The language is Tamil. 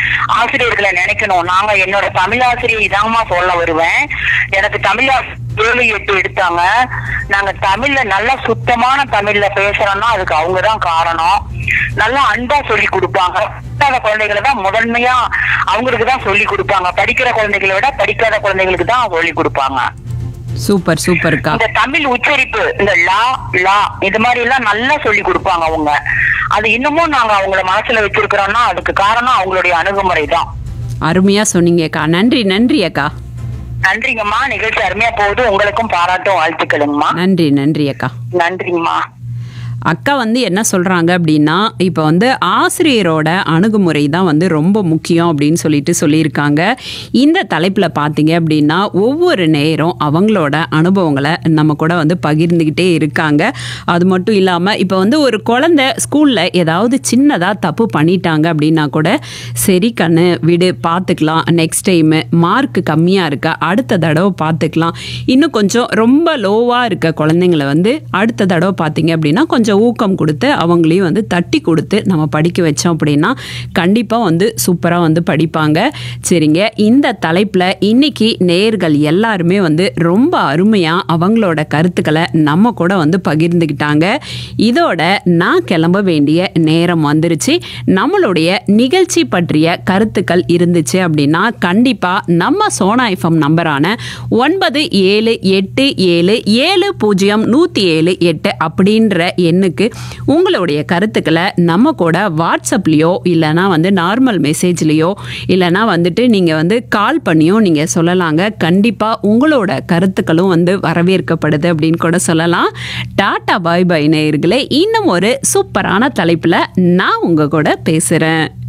ஆசிரியர்களை நினைக்கணும் நாங்க என்னோட தமிழ் ஆசிரியை இதாங்கம்மா சொல்ல வருவேன் எனக்கு தமிழ் ஆசிரியர் ஏழு எட்டு எடுத்தாங்க நாங்க தமிழ்ல நல்லா சுத்தமான தமிழ்ல பேசுறோம்னா அதுக்கு அவங்கதான் காரணம் நல்லா அன்பா சொல்லி கொடுப்பாங்க படிக்காத குழந்தைகளை தான் முதன்மையா அவங்களுக்கு தான் சொல்லி கொடுப்பாங்க படிக்கிற குழந்தைகளை விட படிக்காத குழந்தைகளுக்கு தான் சொல்லி கொடுப்பாங்க சூப்பர் சூப்பர்க்கா இந்த தமிழ் உச்சரிப்பு இந்த லா லா இது மாதிரி எல்லாம் நல்லா சொல்லி கொடுப்பாங்க அவங்க அது இன்னமும் நாங்க அவங்கள மனசுல வச்சிருக்கிறோம்னா அதுக்கு காரணம் அவங்களுடைய அணுகுமுறை தான் அருமையா சொன்னீங்கக்கா நன்றி நன்றி அக்கா நன்றிங்கம்மா நிகழ்ச்சி அருமையா போகுது உங்களுக்கும் பாராட்டும் வாழ்த்துக்களுங்கம்மா நன்றி நன்றி அக்கா நன்றிங்கம்மா அக்கா வந்து என்ன சொல்கிறாங்க அப்படின்னா இப்போ வந்து ஆசிரியரோட அணுகுமுறை தான் வந்து ரொம்ப முக்கியம் அப்படின்னு சொல்லிட்டு சொல்லியிருக்காங்க இந்த தலைப்பில் பார்த்தீங்க அப்படின்னா ஒவ்வொரு நேரம் அவங்களோட அனுபவங்களை நம்ம கூட வந்து பகிர்ந்துக்கிட்டே இருக்காங்க அது மட்டும் இல்லாமல் இப்போ வந்து ஒரு குழந்தை ஸ்கூலில் ஏதாவது சின்னதாக தப்பு பண்ணிட்டாங்க அப்படின்னா கூட சரி கண்ணு விடு பார்த்துக்கலாம் நெக்ஸ்ட் டைமு மார்க் கம்மியாக இருக்கா அடுத்த தடவை பார்த்துக்கலாம் இன்னும் கொஞ்சம் ரொம்ப லோவாக இருக்க குழந்தைங்களை வந்து அடுத்த தடவை பார்த்தீங்க அப்படின்னா கொஞ்சம் ஊக்கம் கொடுத்து அவங்களையும் வந்து தட்டி கொடுத்து நம்ம படிக்க வச்சோம் அப்படின்னா கண்டிப்பாக வந்து சூப்பராக வந்து படிப்பாங்க சரிங்க இந்த தலைப்பில் இன்னைக்கு நேர்கள் எல்லாருமே வந்து ரொம்ப அருமையாக அவங்களோட கருத்துக்களை நம்ம கூட வந்து பகிர்ந்துக்கிட்டாங்க இதோட நான் கிளம்ப வேண்டிய நேரம் வந்துருச்சு நம்மளுடைய நிகழ்ச்சி பற்றிய கருத்துக்கள் இருந்துச்சு அப்படின்னா கண்டிப்பாக நம்ம சோனா எஃப்எம் நம்பரான ஒன்பது ஏழு எட்டு ஏழு ஏழு பூஜ்ஜியம் நூற்றி ஏழு எட்டு அப்படின்ற எண்ணுக்கு உங்களுடைய கருத்துக்களை நம்ம கூட வாட்ஸ்அப்லேயோ இல்லைனா வந்து நார்மல் மெசேஜ்லேயோ இல்லைனா வந்துட்டு நீங்கள் வந்து கால் பண்ணியோ நீங்கள் சொல்லலாங்க கண்டிப்பாக உங்களோட கருத்துக்களும் வந்து வரவேற்கப்படுது அப்படின்னு கூட சொல்லலாம் டாடா பாய் பாய் நேயர்களே இன்னும் ஒரு சூப்பரான தலைப்பில் நான் உங்கள் கூட பேசுகிறேன்